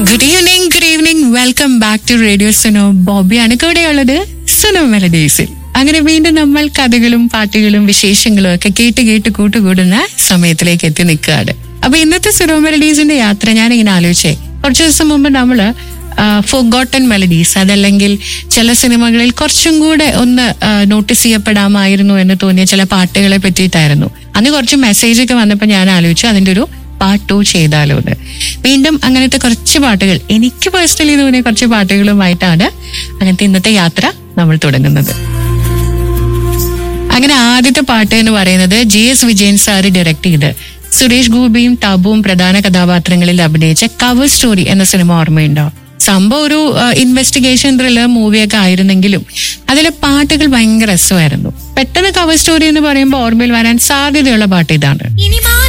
good evening good evening welcome back to radio Suno ബോബിയാണ് കൂടെയുള്ളത് സുനോ മെലഡീസിൽ അങ്ങനെ വീണ്ടും നമ്മൾ കഥകളും പാട്ടുകളും വിശേഷങ്ങളും ഒക്കെ കേട്ട് കേട്ട് കൂട്ടുകൂടുന്ന സമയത്തിലേക്ക് എത്തി നിൽക്കുകയാണ് അപ്പൊ ഇന്നത്തെ സുനോ മെലഡീസിന്റെ യാത്ര ഞാൻ ഇങ്ങനെ ആലോചിച്ചേ കുറച്ചു ദിവസം മുമ്പ് നമ്മള് ഫോഗോട്ടൺ മെലഡീസ് അതല്ലെങ്കിൽ ചില സിനിമകളിൽ കുറച്ചും കൂടെ ഒന്ന് നോട്ടീസ് ചെയ്യപ്പെടാമായിരുന്നു എന്ന് തോന്നിയ ചില പാട്ടുകളെ പറ്റിയിട്ടായിരുന്നു അന്ന് കുറച്ച് മെസ്സേജ് ഒക്കെ വന്നപ്പോൾ ഞാൻ ആലോചിച്ചു അതിന്റെ ഒരു പാർട്ട് ടു ചെയ്താലോ എന്ന് വീണ്ടും അങ്ങനത്തെ കുറച്ച് പാട്ടുകൾ എനിക്ക് പേഴ്സണലി തോന്നിയ കുറച്ച് പാട്ടുകളുമായിട്ടാണ് അങ്ങനത്തെ ഇന്നത്തെ യാത്ര നമ്മൾ തുടങ്ങുന്നത് അങ്ങനെ ആദ്യത്തെ പാട്ട് എന്ന് പറയുന്നത് G S Vijayan sir direct ചെയ്ത് സുരേഷ് ഗോപിയും ടബുവും പ്രധാന കഥാപാത്രങ്ങളിൽ അഭിനയിച്ച കവർ സ്റ്റോറി എന്ന സിനിമ ഓർമ്മയുണ്ടോ സംഭവം ഒരു ഇൻവെസ്റ്റിഗേഷൻ ത്രില്ലർ മൂവിയൊക്കെ ആയിരുന്നെങ്കിലും അതിലെ പാട്ടുകൾ ഭയങ്കര രസമായിരുന്നു പെട്ടെന്ന് കവർ സ്റ്റോറി എന്ന് പറയുമ്പോൾ ഓർമ്മയിൽ വരാൻ സാധ്യതയുള്ള പാട്ട് ഇതാണ് ഇനി മാ